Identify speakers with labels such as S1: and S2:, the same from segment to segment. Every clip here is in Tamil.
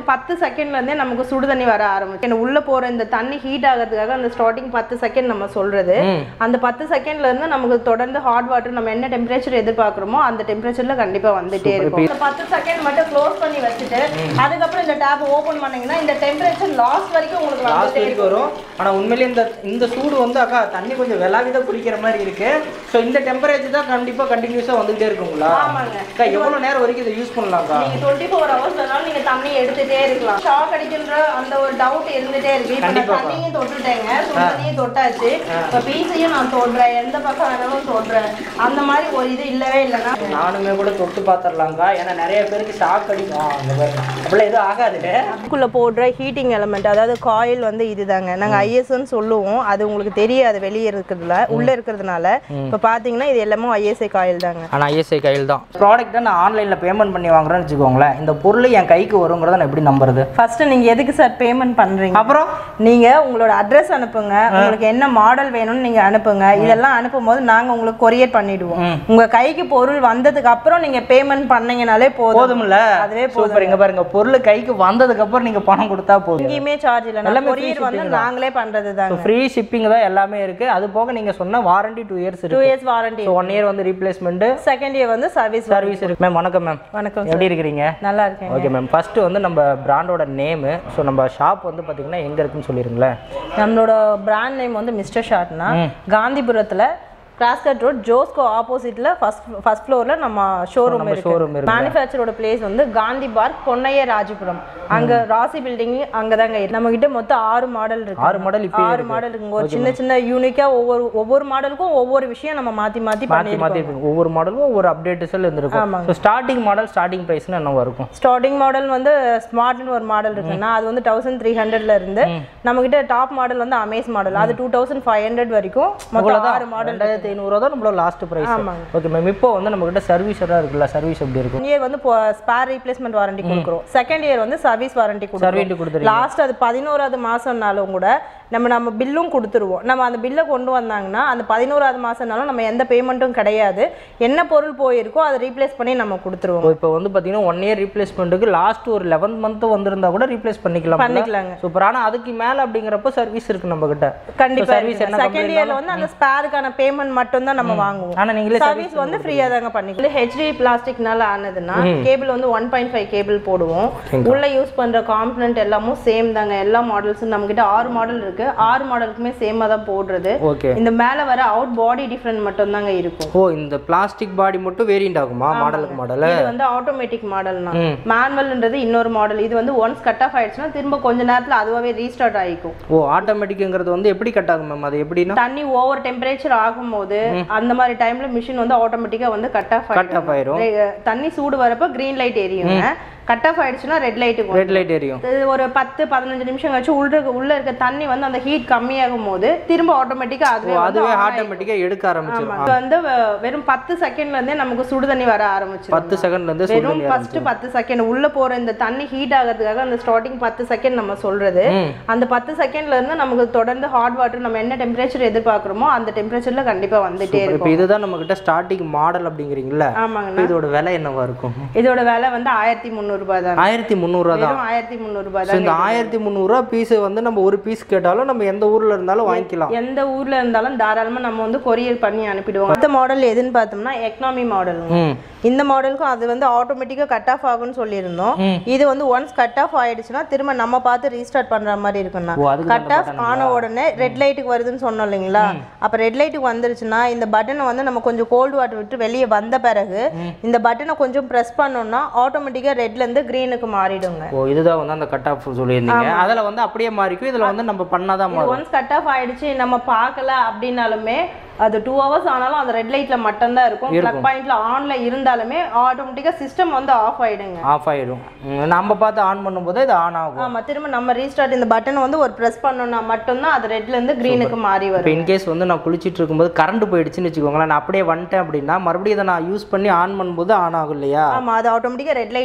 S1: வெறும் பத்து செகண்ட்ல இருந்தே நமக்கு சுடு தண்ணி வர ஆரம்பிச்சு ஏன்னா உள்ள போற இந்த தண்ணி ஹீட் ஆகிறதுக்காக அந்த ஸ்டார்டிங் பத்து செகண்ட் நம்ம சொல்றது
S2: ம்.
S1: அந்த பத்து செகண்ட்ல இருந்து நமக்கு தொடர்ந்து ஹாட் வாட்டர் நம்ம என்ன டெம்பரேச்சர் எதிர்பார்க்குறோமோ அந்த டெம்பரேச்சர்ல கண்டிப்பா வந்துட்டே இருக்கும் இந்த பத்து செகண்ட் மட்டும் க்ளோஸ் பண்ணி வச்சுட்டு அதுக்கப்புறம் இந்த டேப் ஓபன் பண்ணீங்கன்னா இந்த டெம்பரேச்சர் லாஸ்ட் வரைக்கும் உங்களுக்கு
S2: லாஸ்ட்
S1: வந்துட்டே
S2: வரைக்கும் வரும் ஆனால் உண்மையிலேயே இந்த இந்த சூடு வந்து அக்கா தண்ணி கொஞ்சம் விளாவித குடிக்கிற மாதிரி இருக்கு ஸோ இந்த டெம்பரேச்சர் தான் கண்டிப்பாக கண்டினியூஸாக வந்துகிட்டே இருக்குங்களா
S1: ஆமாங்க.
S2: அக்கா எவ்வளோ நேரம் வரைக்கும் இதை யூஸ் பண்ணலாம்க்கா
S1: நீங்க டுவெண்ட்டி ஃபோர் ஹவர்ஸ்னாலும் நீங்க தண்ணி எடுத்துட்டே இருக்கலாம் ஷாக் அடிக்கின்ற அந்த ஒரு டவுட் இருந்துட்டே இருக்கு இப்ப நான்
S2: கண்டிப்பா.
S1: தண்ணியும் தொட்டுட்டேங்க சுடு தண்ணியும் தொட்டாச்சு இப்ப பீஸையும் நான் தொடுறேன் எந்த பக்கம் வேணாலும் தொடுறேன் அந்த மாதிரி ஒரு இது இல்லவே இல்லைன்னா
S2: நானுமே கூட தொட்டு பார்த்துடலாங்க்கா ஏன்னா நிறைய பேருக்கு ஷாக் அடிக்கும் ஆ, இந்த மாதிரி அப்படிலாம் எதுவும் ஆகாது
S1: அதுக்குள்ள போடுற ஹீட்டிங் எலமெண்ட் அதாவது காயில் வந்து இதுதாங்க நாங்க ஐஎஸ்ன்னு சொல்லுவோம் அது உங்களுக்கு தெரியாது வெளியே இருக்கிறதுல உள்ள இருக்கிறதுனால இப்ப பாத்தீங்கன்னா இது எல்லாமே ஐஎஸ்ஐ காயில் தாங்க
S2: ஆனால் ஐஎஸ்ஐ கையில் தான் ப்ராடக்ட்டை நான் ஆன்லைனில் பேமெண்ட் பண்ணி வாங்குறேன்னு வச்சுக்கோங்களேன் இந்த பொருள் என் கைக்கு வருங்கிறத நான் எப்படி நம்புறது
S1: ஃபர்ஸ்ட் நீங்க எதுக்கு சார் பேமெண்ட் பண்றீங்க
S2: அப்புறம்
S1: நீங்க உங்களோட அட்ரஸ் அனுப்புங்க உங்களுக்கு என்ன மாடல் வேணும்னு நீங்க அனுப்புங்க இதெல்லாம் அனுப்பும் போது நாங்க உங்களுக்கு கொரியர் பண்ணிடுவோம்
S2: ம்.
S1: உங்க கைக்கு பொருள் வந்ததுக்கு அப்புறம் நீங்க பேமெண்ட் பண்ணீங்கனாலே போதும்
S2: போதும்ல
S1: அதுவே
S2: சூப்பர் இங்க பாருங்க பொருள் கைக்கு வந்ததுக்கு அப்புறம் நீங்க பணம் கொடுத்தா போதும்
S1: எங்கேயுமே சார்ஜ் இல்ல
S2: எல்லாமே free
S1: கொரியர் வந்து
S2: shipping தான்.
S1: நாங்களே பண்றது தாங்க
S2: ஃப்ரீ ஷிப்பிங் தான் எல்லாமே இருக்கு அது போக நீங்க சொன்ன வாரண்டி டூ இயர்ஸ்
S1: டூ
S2: இருக்கு
S1: years warranty
S2: so one year வந்து ரீப்ளேஸ்மெண்ட்
S1: செகண்ட் இயர் வந்து சர்வீஸ்
S2: சர்வீஸ் இருக்கு மேம் வணக்கம் மேம்
S1: வணக்கம்
S2: எப்படி இருக்கிறீங்க
S1: நல்லா இருக்கேன்
S2: ஓகே மேம் ஃபர்ஸ்ட் வந்து நம்ம பிராண்டோட நேமு ஸோ நம்ம ஷாப் வந்து பாத்தீங்கன்னா எங்க இருக்குன்னு சொல்லிருங்களேன்
S1: நம்மளோட பிராண்ட் நேம் வந்து மிஸ்டர் ஷார்ட்னா காந்திபுரத்துல கிராஸ்கட் ரோட் ஜோஸ்கோ ஆப்போசிட்ல ஃபர்ஸ்ட் ஃபர்ஸ்ட் ஃப்ளோர்ல நம்ம ஷோரூம்
S2: நம்ம
S1: இருக்கு
S2: showroom இருக்கு.
S1: மேனுஃபேக்சரோட பிளேஸ் வந்து காந்தி பார்க் பொன்னைய ராஜபுரம் அங்க ராசி பில்டிங் அங்கதாங்க இருக்கு நம்ம கிட்ட மொத்தம் ஆறு மாடல் இருக்கு
S2: ஆறு மாடல் இப்போ
S1: ஆறு மாடல் இருக்குங்க ஒரு சின்ன சின்ன யூனிக்கா ஒவ்வொரு ஒவ்வொரு மாடலுக்கும் ஒவ்வொரு விஷயம் நம்ம மாத்தி மாத்தி
S2: மாற்றி
S1: பண்ணிருக்கோம்
S2: மாற்றி இருக்கு ஒவ்வொரு மாடலும் ஒவ்வொரு அப்டேட்ஸில் இருந்திருக்கும்
S1: ஆமாங்க.
S2: ஸோ ஸ்டார்டிங் மாடல் ஸ்டார்டிங் ப்ரைஸ்னு என்னவா இருக்கும்
S1: ஸ்டார்டிங் மாடல் வந்து ஸ்மார்ட்னு ஒரு மாடல் இருக்குன்னா அது வந்து தௌசண்ட் த்ரீ ஹண்ட்ரட்ல இருந்து நம்ம கிட்ட டாப் மாடல் வந்து அமேஸ் மாடல் அது டூ தௌசண்ட் ஃபைவ் ஹண்ட்ரட் வரைக்கும் மொத்தம் ஆறு மாடல்
S2: ரெண்டாயிரத்தி ஐநூறுவா தான் நம்மளோட லாஸ்ட் ப்ரைஸ்
S1: ஆமாங்க.
S2: ஓகே மேம் இப்போ வந்து நம்ம கிட்ட சர்வீஸ் எல்லாம் இருக்குல்ல சர்வீஸ் எப்படி இருக்கும்
S1: ஒன் இயர் வந்து ஸ்பேர் ரீப்ளேஸ்மெண்ட் வாரண்டி கொடுக்குறோம் செகண்ட் இயர் வந்து சர்வீஸ் வாரண்டி கொடுக்குறோம்
S2: சர்வீட்டு கொடுத்துருங்க
S1: லாஸ்ட் அது பதினோராவது மாசம்னாலும் கூட நம்ம நம்ம பில்லும் கொடுத்துருவோம் நம்ம அந்த பில்லை கொண்டு வந்தாங்கன்னா அந்த பதினோராவது மாசம்னாலும் நம்ம எந்த பேமெண்ட்டும் கிடையாது என்ன பொருள் போயிருக்கோ அதை ரீப்ளேஸ் பண்ணி நம்ம கொடுத்துருவோம்
S2: இப்போ வந்து பார்த்தீங்கன்னா ஒன் இயர் ரீப்ளேஸ்மெண்ட்டுக்கு லாஸ்ட் ஒரு லெவன்த் மந்த் வந்திருந்தா கூட ரீப்ளேஸ் பண்ணிக்கலாம்
S1: பண்ணிக்கலாங்க
S2: சூப்பர் ஆனால் அதுக்கு மேலே அப்படிங்கிறப்ப சர்வீஸ் இருக்கு நம்ம கிட்ட
S1: கண்டிப்பா
S2: சர்வீஸ் என்ன
S1: செகண்ட் இயர்ல வந்து அந்த ஸ்பேருக்கான பேமெண்ட் மட்டும் தான் நம்ம வாங்குவோம்
S2: ஆனால் நீங்களே
S1: சர்வீஸ் வந்து ஃப்ரீயா தாங்க பண்ணிக்கலாம் ஹெச்டி பிளாஸ்டிக்னால ஆனதுன்னா கேபிள் வந்து ஒன் பாயிண்ட் ஃபைவ் கேபிள் போடுவோம் உள்ள யூஸ் பண்ற காம்பனன்ட் எல்லாமும் சேம் தாங்க எல்லா மாடல்ஸும் நம்ம கிட்ட ஆறு மாடல் இருக்கு ஆறு மாடலுக்குமே சேமா தான் போடுறது
S2: ஓகே
S1: இந்த மேல வர அவுட் பாடி டிஃப்ரெண்ட் மட்டும் தாங்க இருக்கும்
S2: ஓ இந்த பிளாஸ்டிக் பாடி மட்டும் வேரியண்ட் ஆகுமா மாடலுக்கு மாடல்
S1: இது வந்து ஆட்டோமேட்டிக் மாடல்னா
S2: ம்.
S1: மேனுவல்ன்றது இன்னொரு மாடல் இது வந்து ஒன்ஸ் கட் ஆஃப் ஆயிடுச்சுன்னா திரும்ப கொஞ்ச நேரத்துல அதுவாவே ரீஸ்டார்ட் ஆயிக்கும்
S2: ஓ ஆட்டோமேட்டிக்ங்கிறது வந்து எப்படி கட் ஆகும் மேம் அது எப்படின்னா
S1: தண்ணி ஓவர் டெம்பரேச்சர் ஆகும்போது அந்த மாதிரி டைம்ல மிஷின் வந்து ஆட்டோமேட்டிக்கா வந்து கட் ஆஃப்
S2: கட் ஆஃப் ஆயிரும்
S1: ரெ- தண்ணி சூடு வரப்ப கிரீன் லைட் எரியுங்க கட் ஆஃப் ஆயிடுச்சுன்னா ரெட் லைட்
S2: ரெட் லைட் எரியும்
S1: இது ஒரு பத்து பதினஞ்சு நிமிஷம் கழிச்சு உள்ள இருக்க உள்ள இருக்க தண்ணி வந்து அந்த ஹீட் கம்மியாகும் போது திரும்ப ஆட்டோமேட்டிக்கா அதுவே
S2: ஓ
S1: வந்து
S2: அதுவே
S1: on ஆயிடும்.
S2: ஆட்டோமேட்டிக்காக எடுக்க ஆரம்பிச்சிடும்
S1: ஆமா. இது வந்து வெ- வெறும் பத்து செகண்ட்ல இருந்தே நமக்கு சுடு தண்ணி வர ஆரம்பிச்சிடும்
S2: பத்து செகண்ட்ல இருந்து சுடு
S1: வெறும்
S2: தண்ணி
S1: ஃபர்ஸ்ட் பத்து செகண்ட் உள்ள போற இந்த தண்ணி ஹீட் ஆகிறதுக்காக அந்த ஸ்டார்டிங் பத்து செகண்ட் நம்ம சொல்றது
S2: ம்.
S1: அந்த பத்து செகண்ட்ல இருந்து நமக்கு தொடர்ந்து ஹாட் வாட்டர் நம்ம என்ன டெம்பரேச்சர் எதிர்பார்க்குறோமோ அந்த டெம்பரேச்சர்ல கண்டிப்பா வந்துட்டே
S2: இப்போ
S1: இருக்கும்
S2: இதுதான் நம்ம கிட்ட ஸ்டார்டிங் மாடல் அப்படிங்கிறீங்களா
S1: ஆமாங்கண்ணா
S2: இதோட விலை என்னவா இருக்கும்
S1: இதோட விலை வந்து ஆயிரத்தி முந்நூறு ரூபாய் தான்
S2: ஆயிரத்தி முந்நூறுவா தான்
S1: வெறும் ஆயிரத்தி முந்நூறு ரூபாய்
S2: ஸோ
S1: தான்
S2: இந்த ஆயிரத்தி முந்நூறுரூவா பீஸ் வந்து நம்ம ஒரு பீஸ் கேட்டாலும் நம்ம எந்த ஊர்ல இருந்தாலும் வாங்கிக்கலாம்
S1: எந்த ஊர்ல இருந்தாலும் தாராளமா நம்ம வந்து கொரியர் பண்ணி அனுப்பிடுவோம் அடுத்த மாடல் எதுன்னு பார்த்தோம்னா எக்கனாமி மாடல்
S2: ம்
S1: இந்த மாடலுக்கும் அது வந்து ஆட்டோமேட்டிக்கா கட் ஆஃப் ஆகும்னு சொல்லியிருந்தோம் இது வந்து ஒன்ஸ் கட் ஆஃப் ஆயிடுச்சுன்னா திரும்ப நம்ம பார்த்து ரீஸ்டார்ட் பண்ற மாதிரி இருக்கும்னா
S2: ஓ அதுக்கு
S1: கட் ஆஃப் ஆன உடனே ரெட் லைட்டுக்கு வருதுன்னு சொன்னோம் இல்லைங்களா அப்ப ரெட் லைட்டுக்கு வந்துருச்சுன்னா இந்த பட்டனை வந்து நம்ம கொஞ்சம் கோல்டு வாட்டர் விட்டு வெளியே வந்த பிறகு இந்த பட்டனை கொஞ்சம் ப்ரெஸ் பண்ணோம்னா ஆட்டோமேட்டிக்கா ரெட்ல இருந்து கிரீனுக்கு மாறிடுங்க
S2: ஓ இதுதான் வந்து அந்த கட் ஆஃப் சொல்லியிருந்தீங்க அதில் வந்து அப்படியே மாறிக்கும் இதில் வந்து நம்ம பண்ணாதான் மாறும்
S1: ஒன்ஸ் கட் ஆஃப் ஆயிடுச்சு நம்ம பார்க்கல அப்படின்னாலுமே அது டூ ஹவர்ஸ் ஆனாலும் அந்த ரெட் லைட்ல மட்டும்தான் இருக்கும் பிளக் பாயிண்ட்ல ஆன்ல இருந்தாலுமே ஆட்டோமேட்டிக்கா சிஸ்டம் வந்து ஆஃப் ஆயிடுங்க
S2: ஆஃப் ஆயிடும் ம், நம்ம பார்த்து ஆன் பண்ணும்போது இது ஆன் ஆகும்
S1: ஆமா திரும்ப நம்ம ரீஸ்டார்ட் இந்த பட்டனை வந்து ஒரு பிரஸ் பண்ணோம்னா மட்டும்தான் அது ரெட்ல இருந்து கிரீனுக்கு மாறி
S2: இப்போ
S1: வரும்
S2: இன்கேஸ் வந்து நான் குளிச்சிட்டு இருக்கும்போது கரண்ட் போயிடுச்சுன்னு வச்சுக்கோங்களேன் நான் அப்படியே வந்துட்டேன் அப்படின்னா மறுபடியும் இதை நான் யூஸ் பண்ணி ஆன் பண்ணும்போது ஆன் ஆகும் இல்லையா
S1: ஆமா அது ஆட்டோமேட்டிக்கா ரெட் லைட்ல மட்டும்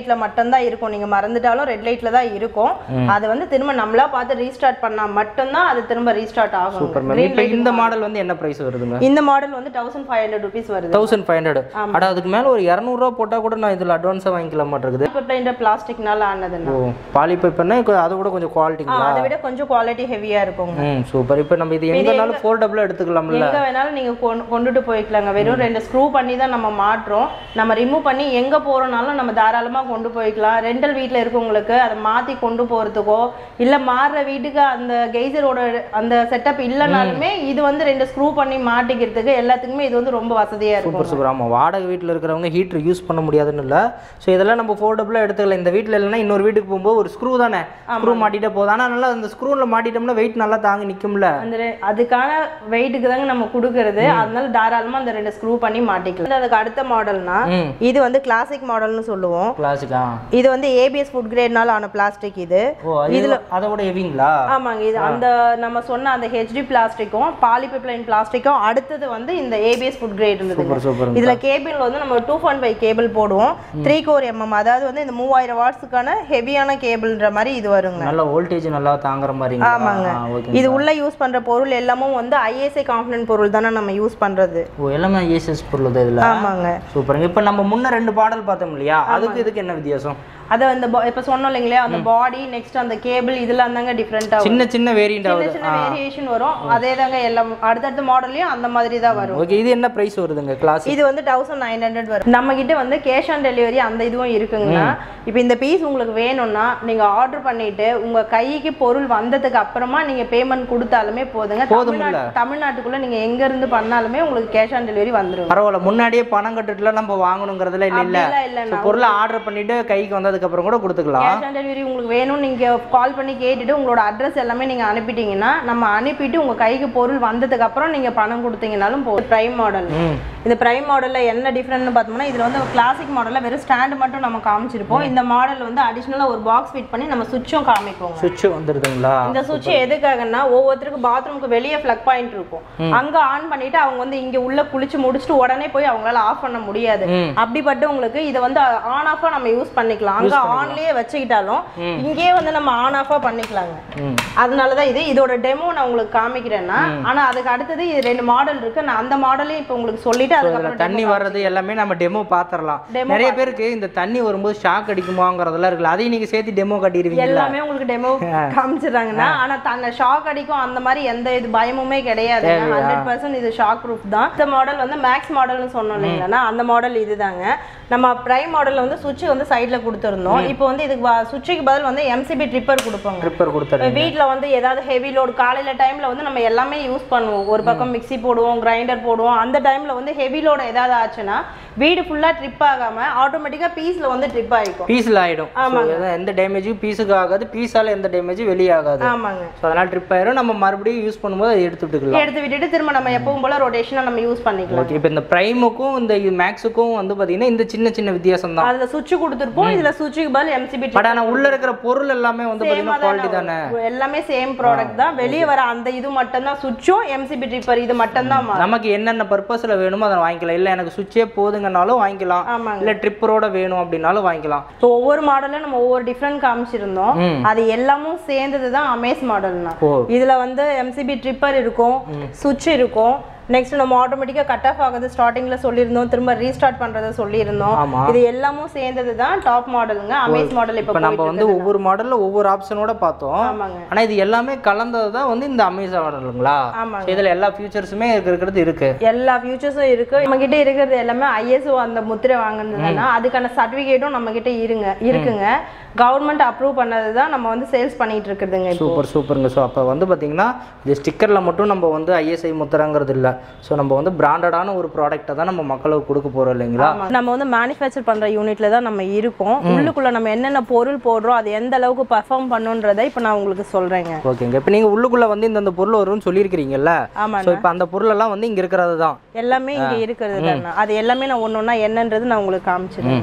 S1: பட்டன் தான் இருக்கும் நீங்க மறந்துட்டாலும் ரெட் லைட்ல தான் இருக்கும் அது வந்து திரும்ப நம்மளா பார்த்து ரீஸ்டார்ட் பண்ணா மட்டும்தான் அது திரும்ப ரீஸ்டார்ட் ஆகும்
S2: சூப்பர் மேம் இப்போ இந்த மாடல் வந்து என்ன ப்ரைஸ் வருதுங்க
S1: இந்த மாடல் வந்து தௌசண்ட் ஃபைவ் ஹண்ட்ரட் ருபீஸ் வருது
S2: தௌசண்ட் ஃபைவ் ஹண்ட்ரட் அட அதுக்கு மேலே ஒரு இரநூறுவா போட்டால் கூட நான் இதில் அட்வான்ஸாக வாங்கிக்கலாம் மாட்டிருக்குது
S1: இந்த பிளாஸ்டிக்னால ஆனதுன்னா
S2: ஓ பாலிபைப்பர்னா அதை விட கொஞ்சம் குவாலிட்டிங்களா
S1: அதை விட கொஞ்சம் குவாலிட்டி ஹெவியா இருக்குங்க
S2: ம் சூப்பர் இப்போ நம்ம இது எங்கனாலும் ஃபோல்டபுளாக எடுத்துக்கலாம்ல
S1: எங்க வேணாலும் நீங்க கொண்டு- கொண்டுட்டு போய்க்கலாங்க வெறும் ரெண்டு ஸ்க்ரூ பண்ணி தான் நம்ம மாட்டுறோம் நம்ம ரிமூவ் பண்ணி எங்க போறோம்னாலும் நம்ம தாராளமா கொண்டு போய்க்கலாம் ரெண்டல் வீட்ல இருக்கவங்களுக்கு அதை மாத்தி கொண்டு போறதுக்கோ இல்ல மாறுற வீட்டுக்கு அந்த கெய்சரோட அந்த செட்டப் இல்லைனாலுமே இது வந்து ரெண்டு ஸ்க்ரூ பண்ணி மாட்டிக்கிறதுக்கு எல்லாத்துக்குமே இது வந்து ரொம்ப வசதியா இருக்கும்
S2: சூப்பர் சூப்பர் ஆமாம் வாடகை வீட்டில் இருக்கிறவங்க ஹீட்டர் யூஸ் பண்ண முடியாதுன்னு இல்லை ஸோ இதெல்லாம் நம்ம ஃபோல்டபுளாக எடுத்துக்கலாம் இந்த வீட்டில் இல்லைன்னா இன்னொரு வீட்டுக்கு போகும்போது ஒரு ஸ்க்ரூ தானே ஸ்க்ரூ மாட்டிட்டே போகுது ஆனால் நல்லா அந்த ஸ்க்ரூவில் மாட்டிட்டோம்னா வெயிட் நல்லா தாங்கி நிற்கும்ல
S1: அந்த ரெ- அதுக்கான வெயிட்டுக்கு தாங்க நம்ம கொடுக்கறது அதனால தாராளமா அந்த ரெண்டு ஸ்க்ரூ பண்ணி மாட்டிக்கலாம் அதுக்கு அடுத்த மாடல்னா
S2: ம்
S1: இது வந்து கிளாசிக் மாடல்னு சொல்லுவோம்
S2: கிளாஸிக்கா
S1: இது வந்து ஏபிஎஸ் ஃபுட் கிரேட்னால ஆன பிளாஸ்டிக் இது
S2: ஓ இதுல அதோட ஹெவிங்களா
S1: ஆமாங்க இது அந்த நம்ம சொன்ன அந்த ஹெச்டி பிளாஸ்டிக்கும் பாலிபிப்ளைன் பிளாஸ்டிக்கும் அடுத்தது வந்து இந்த ஏபிஎஸ் ஃபுட் கிரேட் இருந்தது
S2: சூப்பர் சூப்பர்
S1: இதுல கேபிள் வந்து நம்ம டூ பாயிண்ட் ஃபைவ் கேபிள் போடுவோம் த்ரீ கோர் எம்எம் அதாவது வந்து இந்த மூவாயிரம் வாட்ஸுக்கான ஹெவியான கேபிள்ன்ற மாதிரி இது வருங்க
S2: நல்ல வோல்டேஜ் நல்லா தாங்குற மாதிரி
S1: ஆமாங்க.
S2: ஓகே
S1: இது உள்ள யூஸ் பண்ற பொருள் எல்லாமும் வந்து ஐஎஸ்ஐ காம்பனன்ட் பொருள் தானே நம்ம யூஸ் பண்றது
S2: ஓ எல்லாமே ஏசிஎஸ் பொருள் தான் இதில்
S1: ஆமாங்க
S2: சூப்பருங்க இப்போ நம்ம முன்ன ரெண்டு பாடல் பார்த்தோம் இல்லையா அதுக்கு இதுக்கு என்ன வித்தியாசம்
S1: அது அந்த bo- இப்ப சொன்னோம் இல்லைங்களா அந்த பாடி நெக்ஸ்ட் அந்த கேபிள் இதெல்லாம் தாங்க டிஃப்ரெண்ட் ஆகும்
S2: சின்ன சின்ன வேரியண்ட்
S1: சின்ன
S2: ஆகுது
S1: சின்ன வேரியேஷன் வரும் அதே தாங்க எல்லாம் அடுத்தடுத்த மாடல்லையும் அந்த மாதிரி தான் வரும்
S2: ஓகே இது என்ன ப்ரைஸ் வருதுங்க கிளாஸ்
S1: இது வந்து தௌசண்ட் நைன் ஹண்ட்ரட் வரும் நம்ம கிட்ட வந்து கேஷ் ஆன் டெலிவரி அந்த இதுவும் இருக்குங்கண்ணா இப்போ இந்த பீஸ் உங்களுக்கு வேணும்னா நீங்க ஆர்டர் பண்ணிட்டு உங்க கைக்கு பொருள் வந்ததுக்கு அப்புறமா நீங்க பேமெண்ட் கொடுத்தாலுமே போதுங்க தமிழ்நாட்டு தமிழ்நாட்டுக்குள்ள நீங்க எங்க இருந்து பண்ணாலுமே உங்களுக்கு கேஷ் ஆன் டெலிவரி வந்துரும்
S2: பரவாயில்ல முன்னாடியே பணம் கட்டுட்டுலாம் நம்ம வாங்கணுங்கிறதுல இல்லை இல்லை
S1: அப்படிலாம் இல்லைண்ணா
S2: பொருளை ஆர்டர் பண்ணிட்டு கைக்கு வந்ததுக்கு அப்புறம் கூட கொடுத்துக்கலாம்
S1: கேஷ் ஆன் டெலிவரி உங்களுக்கு வேணும் நீங்க கால் பண்ணி கேட்டுட்டு உங்களோட அட்ரஸ் எல்லாமே நீங்க அனுப்பிட்டீங்கன்னா நம்ம அனுப்பிட்டு உங்க கைக்கு பொருள் வந்ததுக்கு அப்புறம் நீங்க பணம் கொடுத்தீங்கனாலும் போதும் பிரைம் மாடல்
S2: ம்
S1: இந்த பிரைம் மாடல்ல என்ன டிஃப்ரெண்ட்னு பார்த்தோம்னா இதுல வந்து கிளாசிக் மாடல்ல வெறும் ஸ்டாண்ட் மட்டும் நம்ம காமிச்சிருப்போம் இந்த மாடல் வந்து அடிஷ்னலா ஒரு பாக்ஸ் ஃபிட் பண்ணி நம்ம சுவிட்சும் காமிப்போம்
S2: சுவிட்ச் வந்துடுதுங்களா
S1: இந்த சுவிட்ச் எதுக்காகன்னா ஒவ்வொருத்தருக்கும் பாத்ரூமுக்கு வெளியே ஃபிளக் பாயிண்ட் இருக்கும் அங்க ஆன் பண்ணிட்டு அவங்க வந்து இங்க உள்ள குளிச்சு முடிச்சுட்டு உடனே போய் அவங்களால ஆஃப் பண்ண முடியாது
S2: ம்.
S1: அப்படிப்பட்டவங்களுக்கு இதை வந்து ஆன் ஆஃபா நம்ம யூஸ் பண்ணிக்கலாம் அங்க ஆன்லயே வச்சுக்கிட்டாலும் இங்கேயே வந்து நம்ம ஆன் ஆஃபா பண்ணிக்கலாங்க
S2: ம்
S1: அதனாலதான் இது இதோட டெமோ நான் உங்களுக்கு காமிக்கிறேன்னா ஆனா அதுக்கு அடுத்தது இது ரெண்டு மாடல் இருக்கு நான் அந்த மாடலையும் இப்போ உங்களுக்கு சொல்லிட்டு
S2: இதுல
S1: அதுக்கப்புறம்
S2: தண்ணி வர்றது எல்லாமே நம்ம டெமோ பாத்திரலாம்
S1: Demo
S2: நிறைய பேருக்கு இந்த தண்ணி வரும்போது ஷாக் அடிக்குமாங்கிறதெல்லாம் இருக்குல்ல அதையும் நீங்க சேர்த்து டெமோ காட்டிடுவீங்கல்ல
S1: எல்லாமே உங்களுக்கு டெமோ காமிச்சிடுறாங்கன்னா ஆனா தன்னை ஷாக் அடிக்கும் அந்த மாதிரி எந்த இது பயமுமே கிடையாது ஹண்ட்ரட் பர்சன்ட் இது ஷாக் ப்ரூஃப் தான் இந்த மாடல் வந்து மேக்ஸ் மாடல்னு சொன்னோம் இல்லைங்களா அந்த மாடல் இதுதாங்க நம்ம பிரைம் மாடல்ல வந்து சுவிட்ச் வந்து சைடுல கொடுத்துருந்தோம் இப்போ வந்து இதுக்கு சுவிட்சுக்கு பதில் வந்து எம்சிபி ட்ரிப்பர் கொடுப்பாங்க
S2: ட்ரிப்பர் கொடுத்துருங்க
S1: வீட்ல வந்து ஏதாவது ஹெவி லோடு காலையில டைம்ல வந்து நம்ம எல்லாமே யூஸ் பண்ணுவோம் ஒரு பக்கம் மிக்ஸி போடுவோம் கிரைண்டர் போடுவோம் அந்த டைம்ல வந்து ஹெவி லோடு ஏதாவது ஆச்சுன்னா வீடு ஃபுல்லா ட்ரிப் ஆகாம ஆட்டோமேட்டிக்கா பீஸ்ல வந்து ட்ரிப் ஆயிக்கும்
S2: பீஸில் ஆயிடும் So, எதாவது எந்த டேமேஜும் பீஸுக்கு ஆகாது பீஸால எந்த டேமேஜும் வெளியே ஆகாது
S1: ஆமாங்க
S2: ஸோ அதனால் ட்ரிப் ஆயிரும் நம்ம மறுபடியும் யூஸ் பண்ணும்போது அதை எடுத்து விட்டுக்கலாம்
S1: எடுத்து விட்டுட்டு திரும்ப நம்ம எப்பவும் போல ரொட்டேஷனா நம்ம யூஸ் பண்ணிக்கலாம்
S2: ஓகே இப்போ இந்த ப்ரைமுக்கும் இந்த மேக்ஸுக்கும் வந்து பார்த்தீங்கன்னா இந்த சின்ன சின்ன வித்தியாசம் தான்
S1: அதுல சுவிட்ச் கொடுத்துருப்போம் இதுல சுவிட்சுக்கு பதில் எம்சிபி
S2: பட் ஆனால் உள்ள இருக்கிற பொருள் எல்லாமே வந்து பார்த்தீங்கன்னா குவாலிட்டி தானே
S1: எல்லாமே சேம் ப்ராடக்ட் தான் வெளியே வர அந்த இது மட்டும் தான் சுவிட்சும் எம்சிபி ட்ரிப்பர் இது மட்டும் தான்
S2: நமக்கு என்னென்ன பர்பஸில் வேணுமோ அதை வாங்கிக்கலாம் இல்லை எனக்கு சுவிட்சே போதுங்கனாலும் வாங்கிக்கலாம்
S1: ஆமாங்க
S2: இல்லை ட்ரிப்பரோட வேணும் அப்படின்னாலும் வாங்கிக்கலாம்
S1: ஸோ ஒவ்வொரு மாடலும் நம்ம ஒவ்வொரு டிஃப்ரெண்ட் காமிச்சிருந்தோம்
S2: ம்.
S1: அது எல்லாமும் சேர்ந்தது தான் அமேஸ் மாடல்னா
S2: ஓ
S1: இதுல வந்து எம்சிபி ட்ரிப்பர் இருக்கும் சுவிட்ச் இருக்கும் நெக்ஸ்ட் நம்ம ஆட்டோமேட்டிக்கா கட் ஆஃப் ஆகுது ஸ்டார்டிங்ல சொல்லியிருந்தோம் திரும்ப ரீஸ்டார்ட் பண்றத சொல்லியிருந்தோம்
S2: ஆமா
S1: இது எல்லாமும் சேர்ந்தது தான் டாப் மாடலுங்க அமேஸ் மாடல்
S2: இப்போ
S1: இப்போ
S2: நம்ம வந்து ஒவ்வொரு மாடலில் ஒவ்வொரு ஆப்ஷனோட பார்த்தோம்
S1: ஆமாங்க
S2: ஆனால் இது எல்லாமே கலந்தது தான் வந்து இந்த அமேசான் மாடலுங்களா
S1: ஆமாங்க
S2: இதில் எல்லா ஃபியூச்சர்ஸுமே இருக்கிறது இருக்கு
S1: எல்லா ஃபியூச்சர்ஸும் இருக்கு நம்ம கிட்ட இருக்கிறது எல்லாமே ஐஎஸ்ஓ அந்த முத்திரை வாங்குனதுன்னா அதுக்கான சர்டிபிகேட்டும் நம்ம கிட்ட இருங்க இருக்குங்க கவர்மெண்ட் அப்ரூவ் பண்ணது தான் நம்ம வந்து சேல்ஸ் பண்ணிட்டு இருக்குதுங்க இப்போ
S2: சூப்பர் சூப்பருங்க ஸோ அப்போ வந்து பார்த்தீங்கன்னா இது ஸ்டிக்கரில் மட்டும் நம்ம வந்து ஐஎஸ்ஐ முத்திரங்கிறது இல்லை ஸோ நம்ம வந்து பிராண்டடான ஒரு ப்ராடக்ட்டை தான் நம்ம மக்களுக்கு கொடுக்க போகிறோம் இல்லைங்களா
S1: ஆமா. நம்ம வந்து மேனுஃபேக்சர் பண்ற யூனிட்ல தான் நம்ம இருக்கோம் உள்ளுக்குள்ள நம்ம என்னென்ன பொருள் போடுறோம் அது எந்த அளவுக்கு பர்ஃபார்ம் பண்ணுன்றதை இப்போ நான் உங்களுக்கு சொல்றேங்க
S2: ஓகேங்க இப்போ நீங்கள் உள்ளுக்குள்ளே வந்து இந்தந்த பொருள் வரும்னு சொல்லியிருக்கிறீங்கல்ல
S1: ஆமா
S2: ஸோ இப்போ அந்த பொருளெல்லாம் வந்து இங்கே இருக்கிறது தான்
S1: எல்லாமே இங்க இருக்கிறது தானே அது எல்லாமே நான் ஒண்ணு ஒண்ணா என்னன்றது நான் உங்களுக்கு காமிச்சிடுறேன்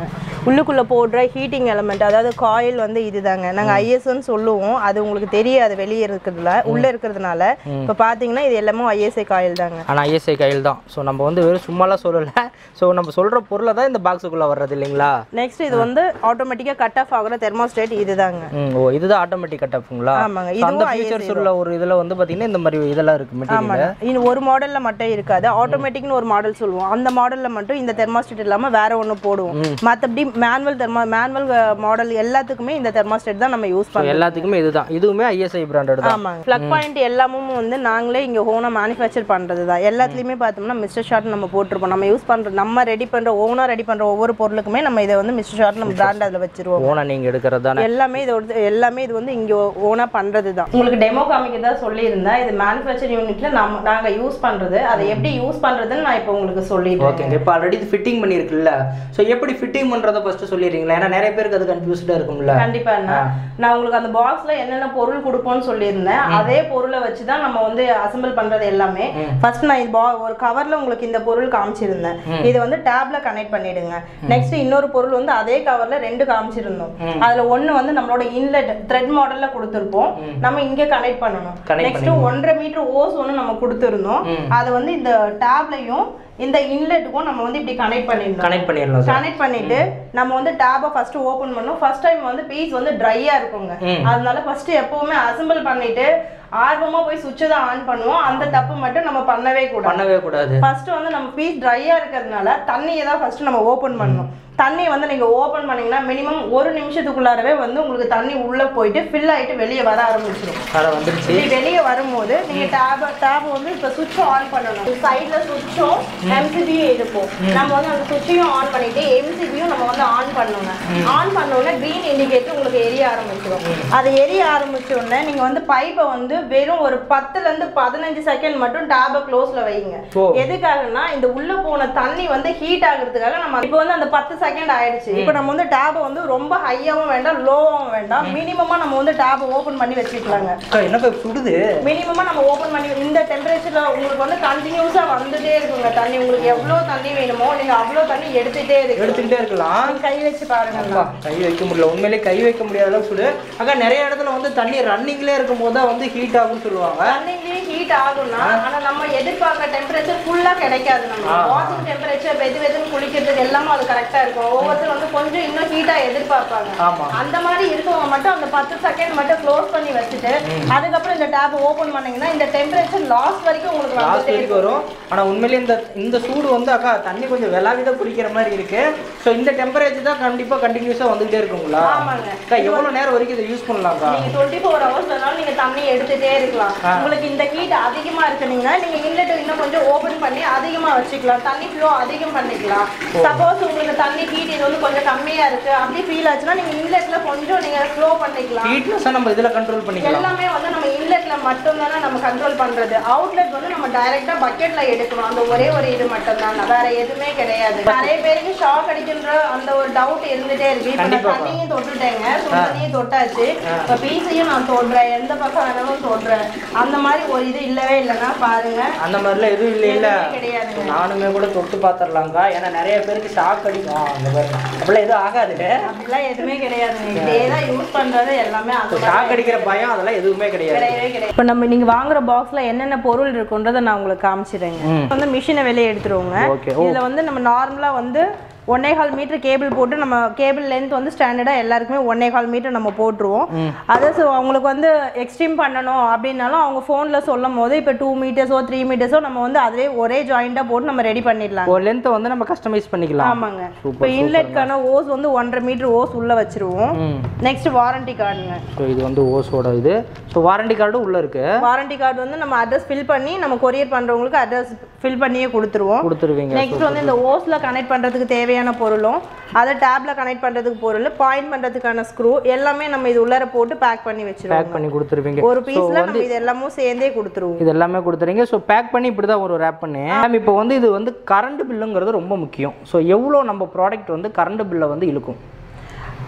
S1: உள்ளுக்குள்ள போடுற ஹீட்டிங் எலமெண்ட் அதாவது காயில் வந்து இதுதாங்க நாங்க ஐஎஸ்ன்னு சொல்லுவோம் அது உங்களுக்கு தெரியாது வெளியே இருக்கிறதுல உள்ள இருக்கிறதுனால இப்ப பாத்தீங்கன்னா இது எல்லாமே ஐஎஸ்ஐ காயில் தாங்க
S2: ஆனால் ஐஎஸ்ஐ கையில் தான் ஸோ நம்ம வந்து வெறும் சும்மாலாம் சொல்லலை ஸோ நம்ம சொல்கிற பொருளை தான் இந்த பாக்ஸுக்குள்ளே வர்றது இல்லைங்களா
S1: நெக்ஸ்ட் இது வந்து ஆட்டோமேட்டிக்கா கட் ஆஃப் ஆகுற தெர்மோஸ்டேட் இதுதாங்க
S2: ம் ஓ இதுதான் ஆட்டோமேட்டிக் கட் ஆஃப்ங்களா
S1: ஆமாங்க
S2: So, அந்த
S1: இதுவும்
S2: ஃபீச்சர்ஸ் உள்ள ஒரு இதில் வந்து பார்த்தீங்கன்னா இந்த மாதிரி இதெல்லாம் இருக்குது மெட்டீரியல்
S1: ஆமாங்க இது ஒரு மாடல்ல மட்டும் இருக்காது ஆட்டோமேட்டிக்னு ஒரு மாடல் சொல்லுவோம் அந்த மாடல்ல மட்டும் இந்த தெர்மாஸ்டேட் இல்லாம வேற ஒண்ணு போடுவோம் மத்தபடி மேனுவல் தெர்மா மேனுவல் மாடல் எல்லாத்துக்குமே இந்த தெர்மாஸ்டேட் தான் நம்ம யூஸ் பண்ணுவோம்
S2: எல்லாத்துக்குமே இதுதான் இதுவுமே ஐஎஸ்ஐ பிராண்டட் தான்
S1: ஆமாங்க ப்ளக் பாயிண்ட் எல்லாமும் வந்து நாங்களே இங்க ஓனா மேனுஃபேக்சர் பண்றது தான் எல்லாத்துலயுமே பார்த்தோம்னா மிஸ்டர் ஷார்ட் நம்ம போட்டிருப்போம் நம்ம யூஸ் பண்ற நம்ம ரெடி பண்ற ஓனா ரெடி பண்ற ஒவ்வொரு பொருளுக்குமே நம்ம இதை வந்து மிஸ்டர் ஷார்ட் நம்ம பிராண்ட் அதுல வச்சிருவோம்
S2: ஓனா நீங்கள் எடுக்கிறது தானே
S1: எல்லாமே இதோட எல்லாமே இது வந்து இங்க ஓனா பண்றது தான் உங்களுக்கு டெமோ காமிக்கிறதா சொல்லியிருந்தேன் இது மேனுஃபேக்சர் யூனிட்ல நம்ம நாங்க யூஸ் பண்றது அதை எப்படி யூஸ் பண்றதுன்னு நான் இப்போ உங்களுக்கு சொல்லிடுறேன்
S2: ஓகேங்க இப்போ ஆல்ரெடி இது ஃபிட்டிங் பண்ணியிருக்குல்ல ஸோ எப்படி ஃபிட்டிங் பண்ணுறதை ஃபஸ்ட்டு சொல்லிடுறீங்களா ஏன்னா நிறைய பேருக்கு அது கன்ஃபியூஸ்டாக இருக்கும்ல
S1: கண்டிப்பா அண்ணா. நான் உங்களுக்கு அந்த பாக்ஸ்ல என்னென்ன பொருள் கொடுப்போம்னு சொல்லியிருந்தேன் அதே பொருளை வச்சு தான் நம்ம வந்து அசெம்பிள் பண்றது எல்லாமே ஃபர்ஸ்ட் நான் இது பா- ஒரு கவர்ல உங்களுக்கு இந்த பொருள் காமிச்சிருந்தேன் இது வந்து டேப்ல கனெக்ட் பண்ணிடுங்க நெக்ஸ்ட் இன்னொரு பொருள் வந்து அதே கவர்ல ரெண்டு காமிச்சிருந்தோம் அதுல ஒண்ணு வந்து நம்மளோட இன்லெட் த்ரெட் மாடல்ல கொடுத்துருப்போம் நம்ம இங்க கனெக்ட் பண்ணணும்
S2: Connect
S1: நெக்ஸ்ட் ஒன்றரை மீட்டர் ஓஸ் ஒன்று நம்ம கொடுத்துருந்தோம் அது வந்து இந்த டேப்லையும் இந்த இன்லெட்டுக்கும் நம்ம வந்து இப்படி கனெக்ட் பண்ணிடணும்
S2: கனெக்ட் பண்ணிடலாம் சார்
S1: கனெக்ட் பண்ணிட்டு நம்ம வந்து டேபை ஃபர்ஸ்ட் ஓபன் பண்ணோம் ஃபர்ஸ்ட் டைம் வந்து பீஸ் வந்து ட்ரையா இருக்குங்க அதனால ஃபர்ஸ்ட் எப்பவுமே அசெம்பிள் பண்ணிட்டு ஆர்வமா போய் சுவிட்சை தான் ஆன் பண்ணுவோம் அந்த தப்பு மட்டும் நம்ம பண்ணவே கூடாது
S2: பண்ணவே கூடாது
S1: ஃபர்ஸ்ட் வந்து நம்ம பீஸ் ட்ரையா இருக்கிறதுனால தண்ணியை தான் ஃபர்ஸ்ட் நம்ம ஓபன் பண்ணணும் தண்ணி வந்து நீங்க ஓபன் பண்ணீங்கன்னா மினிமம் ஒரு நிமிஷத்துக்குள்ளாரவே வந்து உங்களுக்கு தண்ணி உள்ள போயிட்டு ஃபில் ஆயிட்டு வெளியே வர ஆரம்பிச்சிடும்
S2: அதை வந்துருச்சு
S1: இப்படி வெளியே வரும்போது நீங்க டேப் டேப் வந்து இப்ப சுவிட்ச் ஆன் பண்ணணும் சைடுல சுவிட்சும் எம்சிபியும் இருக்கும் நம்ம வந்து அந்த சுவிட்சையும் ஆன் பண்ணிட்டு எம்சிபியும் நம்ம வந்து ஆன் பண்ணணும் ஆன் பண்ண உடனே கிரீன் இண்டிகேட்டர் உங்களுக்கு எரிய ஆரம்பிச்சிடும் அது எரிய ஆரம்பிச்ச உடனே நீங்க வந்து பைப்பை வந்து வெறும் ஒரு பத்துல இருந்து பதினஞ்சு செகண்ட் மட்டும் டேபை க்ளோஸ்ல வைங்க
S2: ஓ.
S1: எதுக்காகனா இந்த உள்ள போன தண்ணி வந்து ஹீட் ஆகுறதுக்காக நம்ம இப்போ வந்து அந்த பத்து செகண்ட் ஆயிடுச்சு இப்போ நம்ம வந்து டேபை வந்து ரொம்ப ஹையாவும் வேண்டாம் லோவாகவும் வேண்டாம் மினிமமா நம்ம வந்து டேபை ஓபன் பண்ணி வச்சுக்கலாங்க
S2: அக்கா, என்னக்கா சுடுது
S1: மினிமமா நம்ம ஓபன் பண்ணி இந்த டெம்பரேச்சர்ல உங்களுக்கு வந்து கண்டினியூஸா வந்துட்டே இருக்குங்க தண்ணி உங்களுக்கு எவ்வளவு தண்ணி வேணுமோ நீங்க அவ்வளவு தண்ணி எடுத்துட்டே இருக்கு
S2: எடுத்துக்கிட்டே இருக்கலாம்
S1: நீங்க கை வச்சு பாருங்க
S2: அப்பா, கை வைக்க முடியல உண்மையிலேயே கை வைக்க முடியாத அளவுக்கு சுடு அக்கா நிறைய இடத்துல வந்து தண்ணி ரன்னிங்லேயே இருக்கும் போது தான் வந்து ஹீட் ஆகும்னு சொல்லுவாங்க
S1: தண்ணிலேயே ஹீட் ஆகும்னா ஆனா நம்ம எதிர்பார்க்க டெம்பரேச்சர் ஃபுல்லா கிடைக்காது நம்ம வாஷிங் டெம்பரேச்சர் வெது வெதுன்னு குளிக்கிறதுக்கு எல்லாமே அது கரெக்டா இருக்கும் ஒவ்வொருத்தர் வந்து கொஞ்சம் இன்னும் ஹீட்டா எதிர்பார்ப்பாங்க
S2: ஆமா
S1: அந்த மாதிரி இருக்கவங்க மட்டும் அந்த பத்து செகண்ட் மட்டும் க்ளோஸ் பண்ணி வச்சுட்டு அதுக்கப்புறம் இந்த டேப் ஓபன் பண்ணீங்கன்னா இந்த டெம்பரேச்சர் லாஸ்ட் வரைக்கும் உங்களுக்கு
S2: லாஸ்ட்
S1: வந்துட்டே
S2: வரைக்கும் வரும் ஆனா உண்மையிலேயே இந்த இந்த சூடு வந்து அக்கா தண்ணி கொஞ்சம் விளாவித குடிக்கிற மாதிரி இருக்கு ஸோ இந்த டெம்பரேச்சர் தான் கண்டிப்பா கண்டினியூஸா வந்துகிட்டே இருக்குங்களா
S1: ஆமாங்க.
S2: அக்கா எவ்வளவு நேரம் வரைக்கும் இதை யூஸ் பண்ணலாம்க்கா
S1: நீங்க டுவெண்ட்டி ஃபோர் ஹவர்ஸ்னாலும் நீங்க தண்ணி எடுத்துட்டே இருக்கலாம் உங்களுக்கு இந்த ஹீட் அதிகமா இருக்குனீங்கன்னா நீங்க இன்லெட் இன்னும் கொஞ்சம் ஓபன் பண்ணி அதிகமா வச்சுக்கலாம் தண்ணி ஃப்ளோ அதிகம் பண்ணிக்கலாம் சப்போஸ் உங்களுக்கு தண்ணி ஹீட் இது வந்து கொஞ்சம் கம்மியா இருக்கு அப்படி ஃபீல் ஆச்சுன்னா நீங்க இன்லெட்ல கொஞ்சம் நீங்க ஸ்லோ பண்ணிக்கலாம்
S2: ஹீட்னஸை நம்ம இதுல கண்ட்ரோல் பண்ணிக்கலாம்
S1: எல்லாமே வந்து நம்ம இன்லெட்ல மட்டும் தானே நம்ம கண்ட்ரோல் பண்றது அவுட்லெட் வந்து நம்ம டைரக்டா பக்கெட்ல எடுக்கணும் அந்த ஒரே ஒரு இது மட்டும் தான் வேற எதுவுமே கிடையாது நிறைய பேருக்கு ஷாக் அடிக்கின்ற அந்த ஒரு டவுட் இருந்துட்டே இருக்கு இப்ப நான்
S2: கண்டிப்பா.
S1: தண்ணியும் தொட்டுட்டேங்க சுடு தண்ணியும் தொட்டாச்சு இப்ப பீஸையும் நான் தொடுறேன் எந்த பக்கம் வேணாலும் தொடுறேன் அந்த மாதிரி ஒரு இது இல்லவே இல்லைன்னா பாருங்க
S2: அந்த மாதிரிலாம் எதுவும் இல்லை இல்ல
S1: எதுவுமே கிடையாதுங்க
S2: நானுமே கூட தொட்டு பார்த்துடலாங்க்கா ஏன்னா நிறைய பேருக்கு ஷாக் அடிக்கும் ஆ, அந்த மாதிரி அப்படிலாம் எதுவும் ஆகாது
S1: அப்படிலாம் எதுவுமே கிடையாதுங்க இதே தான் யூஸ் பண்றது எல்லாமே அந்த மாதிரி
S2: ஷாக் அடிக்கிற பயம் அதெல்லாம் எதுவுமே கிடையாது
S1: கிடையவே கிடையாது இப்போ நம்ம நீங்க வாங்குற பாக்ஸ்ல என்னென்ன பொருள் இருக்குன்றதை நான் உங்களுக்கு காமிச்சிடுறேங்க வந்து மிஷினை வெளியே எடுத்துருவோங்க
S2: Okay.
S1: இதுல வந்து நம்ம நார்மலா வந்து ஒன்னே கால் மீட்டர் கேபிள் போட்டு நம்ம கேபிள் லென்த் வந்து ஸ்டாண்டர்டாக எல்லாருக்குமே ஒன்னே கால் மீட்டர் நம்ம போட்டுருவோம் அதை ஸோ அவங்களுக்கு வந்து எக்ஸ்ட்ரீம் பண்ணணும் அப்படின்னாலும் அவங்க ஃபோனில் சொல்லும் போது இப்போ டூ மீட்டர்ஸோ த்ரீ மீட்டர்ஸோ நம்ம வந்து அதிலே ஒரே ஜாயிண்டாக போட்டு நம்ம ரெடி பண்ணிடலாம்
S2: ஒரு லென்த்தை வந்து நம்ம கஸ்டமைஸ் பண்ணிக்கலாம்
S1: ஆமாங்க இப்போ இன்லெட்கான ஓஸ் வந்து ஒன்றரை மீட்டர் ஓஸ் உள்ள வச்சிருவோம்
S2: ம்
S1: நெக்ஸ்ட் வாரண்டி கார்டுங்க
S2: ஸோ இது வந்து ஓஸோட இது ஸோ வாரண்டி கார்டும் உள்ள இருக்கு
S1: வாரண்டி கார்டு வந்து நம்ம அட்ரஸ் ஃபில் பண்ணி நம்ம கொரியர் பண்றவங்களுக்கு அட்ரஸ் ஃபில் பண்ணியே கொடுத்துருவோம்
S2: கொடுத்துருவீங்க
S1: நெக்ஸ்ட் வந்து இந்த ஓஸ்ல கனெக்ட் பண்றதுக்கு தேவையான பொருளும் அதை டேப்ல கனெக்ட் பண்றதுக்கு பொருள் பாயிண்ட் பண்றதுக்கான ஸ்க்ரூ எல்லாமே நம்ம இது உள்ளார போட்டு பேக் பண்ணி வச்சிருவோம்
S2: பேக் பண்ணி கொடுத்துருவீங்க
S1: ஒரு பீஸ்ல நம்ம இது எல்லாமும் சேர்ந்தே கொடுத்துருவோம்
S2: இது எல்லாமே கொடுத்துறீங்க ஸோ பேக் பண்ணி இப்படி தான் ஒரு ரேப் பண்ணி மேம் இப்போ வந்து இது வந்து கரண்ட் பில்லுங்கிறது ரொம்ப முக்கியம் ஸோ எவ்வளோ நம்ம ப்ராடக்ட் வந்து கரண்ட் பில்லை வந்து இழுக்கும்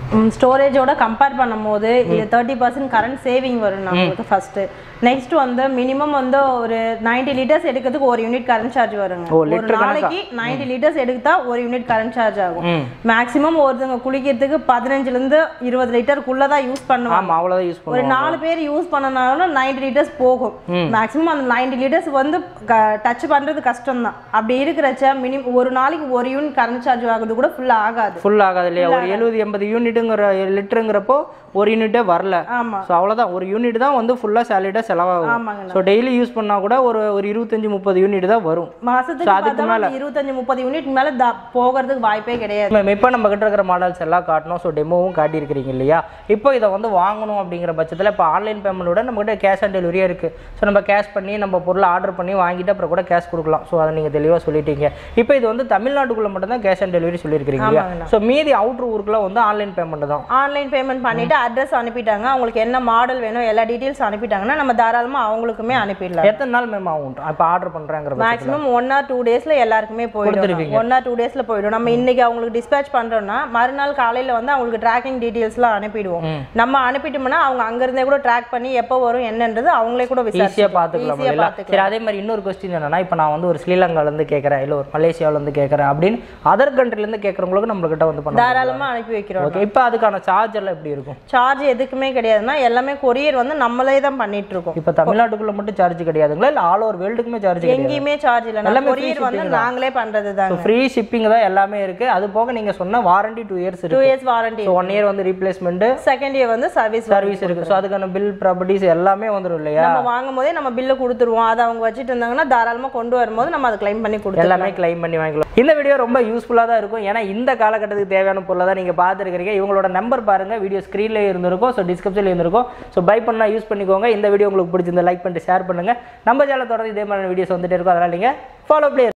S1: ஸ்டோரேஜோட கம்பேர் பண்ணும்போது இது தேர்ட்டி பர்சன்ட் கரண்ட் சேவிங் வரும் நம்மளுக்கு ஃபர்ஸ்ட் நெக்ஸ்ட் வந்து மினிமம் வந்து ஒரு 90 லிட்டர்ஸ் எடுக்கிறதுக்கு ஒரு யூனிட் கரண்ட் சார்ஜ் வருங்க
S2: ஓ,
S1: ஒரு
S2: liter
S1: நாளைக்கு 90 லிட்டர்ஸ் எடுத்தா ஒரு யூனிட் கரண்ட் சார்ஜ் ஆகும்
S2: ம்
S1: மேக்ஸிமம் ஒருத்தவங்க குளிக்கிறதுக்கு பதினஞ்சுல இருந்து இருபது லிட்டருக்குள்ள தான் யூஸ் பண்ணுவாங்க
S2: ஆமாம் அவ்வளோதான் யூஸ்
S1: ஒரு
S2: பண்ணுவோம்
S1: நாலு பேர் யூஸ் பண்ணனாலும் 90 லிட்டர்ஸ் போகும் மேக்ஸிமம் அந்த 90 லிட்டர்ஸ் வந்து டச் பண்றது கஷ்டம் தான் அப்படி இருக்கிறச்ச மினிமம் ஒரு நாளைக்கு ஒரு யூனிட் கரண்ட் சார்ஜ் ஆகுது கூட ஃபுல் ஆகாது
S2: ஃபுல் ஆகாது இல்லையா ஒரு எழுபது எண்பது யூனிட்டுங்கிற லிட்டருங்கிறப்போ ஒரு யூனிட்டே வரல
S1: ஆமா
S2: ஸோ அவ்வளோதான் ஒரு யூனிட் தான் வந்து ஃபுல்லாக சாலிடாக செலவாகும்
S1: ஆமாங்க
S2: ஸோ டெய்லி யூஸ் பண்ணால் கூட ஒரு ஒரு இருபத்தஞ்சி முப்பது யூனிட் தான் வரும்
S1: மாசத்துக்கு பார்த்தா ஒரு இருபத்தஞ்சு முப்பது யூனிட் மேல த- போகிறதுக்கு வாய்ப்பே கிடையாது
S2: மேம் இப்போ நம்ம கிட்ட இருக்கிற மாடல்ஸ் எல்லாம் காட்டணும் ஸோ டெமோவும் காட்டியிருக்கிறீங்க இல்லையா இப்போ இதை வந்து வாங்கணும் அப்படிங்கிற பட்சத்தில் இப்போ ஆன்லைன் பேமெண்ட்டோட நம்மகிட்ட கேஷ் ஆன் டெலிவரியே இருக்குது ஸோ நம்ம கேஷ் பண்ணி நம்ம பொருளை ஆர்டர் பண்ணி வாங்கிட்டு அப்புறம் கூட கேஷ் கொடுக்கலாம் ஸோ அதை நீங்கள் தெளிவாக சொல்லிட்டீங்க இப்போ இது வந்து தமிழ்நாட்டுக்குள்ளே மட்டும் தான் கேஷ் ஆன் டெலிவரி சொல்லியிருக்கிறீங்க இல்லையா ஸோ மீதி அவுட்ரு ஊருக்குலாம் வந்து ஆன்லைன் பேமெண்ட் தான்
S1: ஆன்லைன் பேமெண்ட் பண்ணிட்டு அட்ரஸ் அனுப்பிட்டாங்க அவங்களுக்கு என்ன மாடல் வேணும் எல்லா டீடைல்ஸ் அனுப்பிட்டாங்கன்னா நம்ம தாராளமா அவங்களுக்குமே அனுப்பிடலாம்
S2: எத்தனை நாள் மேம் ஆகும் இப்போ ஆர்டர் பண்ணுறாங்கிற
S1: மேக்ஸிமம் ஒன் ஆர் டூ டேஸ்ல எல்லாருக்குமே போயிடும் ஒன் ஆர் டூ டேஸ்ல போயிடும் நம்ம இன்னைக்கு அவங்களுக்கு டிஸ்பேச் பண்றோம்னா மறுநாள் காலையில வந்து அவங்களுக்கு ட்ராக்கிங் டீடைல்ஸ்லாம் அனுப்பிடுவோம் நம்ம அனுப்பிட்டோம்னா அவங்க அங்க இருந்தே கூட ட்ராக் பண்ணி எப்போ வரும் என்னன்றது அவங்களே கூட
S2: ஈஸியாக
S1: விசாரிச்சு
S2: பார்த்துக்கலாம்
S1: ஈஸியா
S2: இல்லையா சரி அதே மாதிரி இன்னொரு கொஸ்டின் என்னன்னா இப்போ நான் வந்து ஒரு ஸ்ரீலங்காலேருந்து கேட்குறேன் இல்லை ஒரு மலேசியாவிலேருந்து கேட்குறேன் அப்படின்னு அதர் கண்ட்ரிலேருந்து கேட்குறவங்களுக்கு நம்மளுக்கிட்ட வந்து பண்ண
S1: தாராளமா அனுப்பி வைக்கிறோம்
S2: ஓகே இப்போ அதுக்கான சார்ஜ் எல்லாம் எப்படி இருக்கும்
S1: சார்ஜ் எதுக்குமே கிடையாதுன்னா எல்லாமே கொரியர் வந்து நம்மளே தான் பண்ணிட்டு இருக்கோம்
S2: இப்போ தமிழ்நாட்டுக்குள்ள மட்டும் சார்ஜ் கிடையாதுங்களா இல்லை ஆல் ஓவர் வேர்ல்டுக்குமே சார்ஜ் கிடையாது
S1: எங்கேயுமே சார்ஜ் இல்லை
S2: எல்லாமே free
S1: கொரியர் வந்து நாங்களே பண்றது தாங்க
S2: ஃப்ரீ ஷிப்பிங் தான் எல்லாமே இருக்கு அது போக நீங்க சொன்ன வாரண்டி டூ இயர்ஸ்
S1: டூ
S2: இருக்கு
S1: years warranty
S2: so one year வந்து ரீப்ளேஸ்மெண்ட்
S1: செகண்ட் இயர் வந்து சர்வீஸ்
S2: சர்வீஸ் இருக்கு ஸோ அதுக்கான பில் ப்ராப்பர்ட்டிஸ் எல்லாமே வந்துடும் இல்லையா
S1: நம்ம வாங்கும் போதே நம்ம பில்லு கொடுத்துருவோம் அதை அவங்க வச்சுட்டு இருந்தாங்கன்னா தாராளமா கொண்டு வரும்போது நம்ம அதை கிளைம் பண்ணி கொடுத்துருவோம்
S2: எல்லாமே கிளைம் பண்ணி வாங்கிக்கலாம் இந்த வீடியோ ரொம்ப யூஸ்ஃபுல்லாக தான் இருக்கும் ஏன்னா இந்த காலகட்டத்துக்கு தேவையான பொருளை தான் நீங்கள் பார்த்துருக்கீங்க இவங்களோட நம்பர் பாருங்க வீடியோ ஸ்க்ரீன்லேயே இருந்திருக்கும் ஸோ டிஸ்கிரிப்ஷனில் இருந்திருக்கும் ஸோ பை பண்ணால் யூஸ் பண்ணிக்கோங்க இந்த வீடியோ உங்களுக்கு பிடிச்சிருந்தா லைக் பண்ணிட்டு ஷேர் பண்ணுங்க நம்ம சேனல் தொடர்ந்து இதே மாதிரி வீடியோஸ் வந்துட்டே இருக்கும் அதனால் நீங்கள் ஃபாலோ பிளே